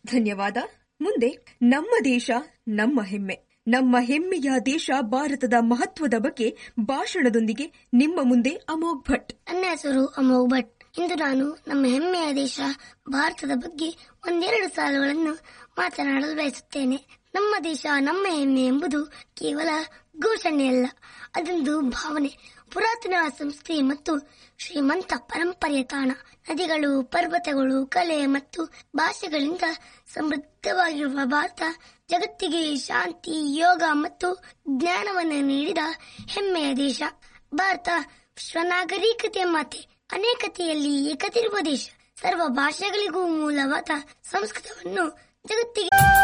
ಧನ್ಯವಾದ ಮುಂದೆ ನಮ್ಮ ದೇಶ ನಮ್ಮ ಹೆಮ್ಮೆ ನಮ್ಮ ಹೆಮ್ಮೆಯ ದೇಶ ಭಾರತದ ಮಹತ್ವದ ಬಗ್ಗೆ ಭಾಷಣದೊಂದಿಗೆ ನಿಮ್ಮ ಮುಂದೆ ಅಮೋಘ್ ಭಟ್ ನನ್ನ ಹೆಸರು ಅಮೋಘ್ ಭಟ್ ಇಂದು ನಾನು ನಮ್ಮ ಹೆಮ್ಮೆಯ ದೇಶ ಭಾರತದ ಬಗ್ಗೆ ಒಂದೆರಡು ಸಾಲುಗಳನ್ನು ಮಾತನಾಡಲು ಬಯಸುತ್ತೇನೆ ನಮ್ಮ ದೇಶ ನಮ್ಮ ಹೆಮ್ಮೆ ಎಂಬುದು ಕೇವಲ ಘೋಷಣೆಯಲ್ಲ ಅದೊಂದು ಭಾವನೆ ಪುರಾತನ ಸಂಸ್ಕೃತಿ ಮತ್ತು ಶ್ರೀಮಂತ ಪರಂಪರೆಯ ತಾಣ ನದಿಗಳು ಪರ್ವತಗಳು ಕಲೆ ಮತ್ತು ಭಾಷೆಗಳಿಂದ ಸಮೃದ್ಧವಾಗಿರುವ ಭಾರತ ಜಗತ್ತಿಗೆ ಶಾಂತಿ ಯೋಗ ಮತ್ತು ಜ್ಞಾನವನ್ನು ನೀಡಿದ ಹೆಮ್ಮೆಯ ದೇಶ ಭಾರತ ವಿಶ್ವನಾಗರಿಕತೆಯ ಮಾತೆ ಅನೇಕತೆಯಲ್ಲಿ ಏಕತಿರುವ ದೇಶ ಸರ್ವ ಭಾಷೆಗಳಿಗೂ ಮೂಲವಾದ ಸಂಸ್ಕೃತವನ್ನು ಜಗತ್ತಿಗೆ